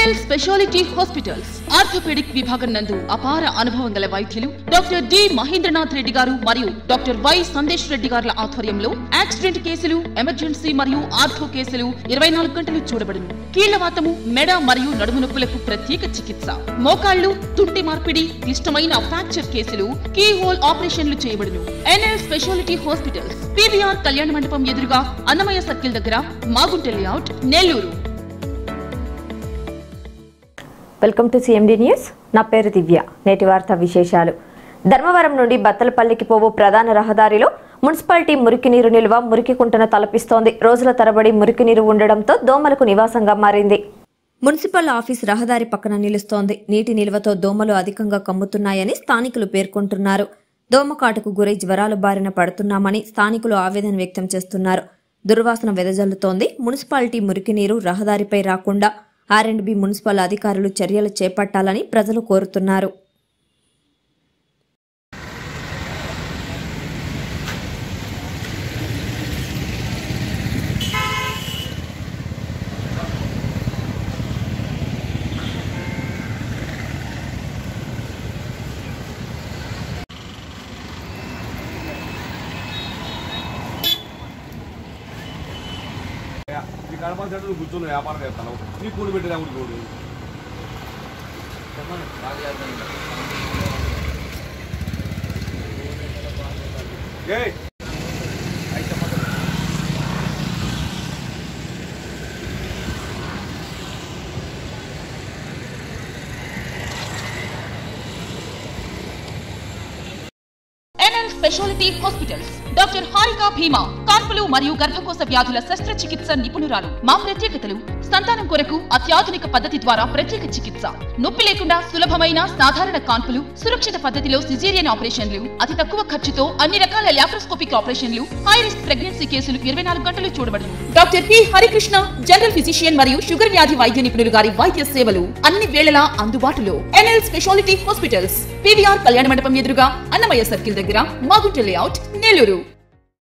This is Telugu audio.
ఎన్ఎల్ స్పెషాలిటీ హాస్పిటల్స్ ఆర్థోపెడిక్ విభాగం నందు అపార అనుభవం గల వైద్యులు డాక్టర్ డి మహేంద్రనాథ్ రెడ్డి గారు మరియు డాక్టర్ వై సందేశ్ రెడ్డి గారుల ఆధ్వర్యంలో యాక్సిడెంట్ కేసులు ఎమర్జెన్సీ మరియు ఆర్థో కేసులు ఇరవై నాలుగు గంటలు చూడబడును కీళ్లవాతము మెడ మరియు నడుము నొప్పులకు ప్రత్యేక చికిత్స మోకాళ్లు తుంటి మార్పిడి క్లిష్టమైన ఫ్రాక్చర్ కేసులు కీ హోల్ ఆపరేషన్లు చేయబడును ఎన్ఎల్ స్పెషాలిటీ హాస్పిటల్స్ పీవీఆర్ కళ్యాణ మండపం ఎదురుగా అన్నమయ్య సర్కిల్ దగ్గర Magunta layout Nellore welcome to CMD news నా పేరు దివ్య నేటి వార్త విశేషాలు ధర్మవరం నుండి బత్తలపల్లికి పోవు ప్రధాన రహదారిలో మున్సిపాలిటీ మురికి నీరు నిల్వ మురికి కుంటను తలపిస్తోంది రోజుల తరబడి మురికి నీరు ఉండడంతో దోమలకు నివాసంగా మారింది మున్సిపల్ ఆఫీస్ రహదారి పక్కన నిలుస్తోంది నీటి నిల్వతో దోమలు అధికంగా కమ్ముతున్నాయని స్థానికులు పేర్కొంటున్నారు దోమకాటుకు గురై జ్వరాలు బారిన పడుతున్నామని స్థానికులు ఆవేదన వ్యక్తం చేస్తున్నారు దుర్వాసన వెదజల్లుతోంది మున్సిపాలిటీ మురికి నీరు రహదారిపై రాకుండా ఆర్ అండ్ బి మున్సిపల్ అధికారులు చర్యలు చేపట్టాలని ప్రజలు కోరుతున్నారు ఈ కడప సెంటర్ కూర్చొని వ్యాపారం చేస్తాను నీ కూలి పెట్టిన కూడా చూడు ఏయ్ NL speciality hospitals doctor Harika భీమా కాన్పులు మరియు గర్భకోశ వ్యాధుల శస్త్రచికిత్స నిపుణురాలు మా ప్రత్యేకతలు సంతానం కొరకు అత్యాధునిక పద్ధతి ద్వారా ప్రత్యేక చికిత్స నొప్పి లేకుండా సులభమైన సాధారణ కాన్పులు సురక్షిత పద్ధతిలో సిజేరియన్ ఆపరేషన్లు అతి తక్కువ ఖర్చుతో అన్ని రకాల లాప్రోస్కోపిక్ ఆపరేషన్లు హై రిస్క్ ప్రెగ్నెన్సీ కేసులు ఇరవై నాలుగు గంటలు చూడబడును doctor P Harikrishna general physician మరియు షుగర్ వ్యాధి వైద్య నిపుణులు గారి వైద్య సేవలు అన్ని వేళలా అందుబాటులో ఎన్ఎల్ స్పెషాలిటీ హాస్పిటల్స్ పివిఆర్ కళ్యాణ మండపం ఎదురుగా అన్నమయ్య సర్కిల్ దగ్గర మాగుంట లేఅవుట్ నెల్లూరు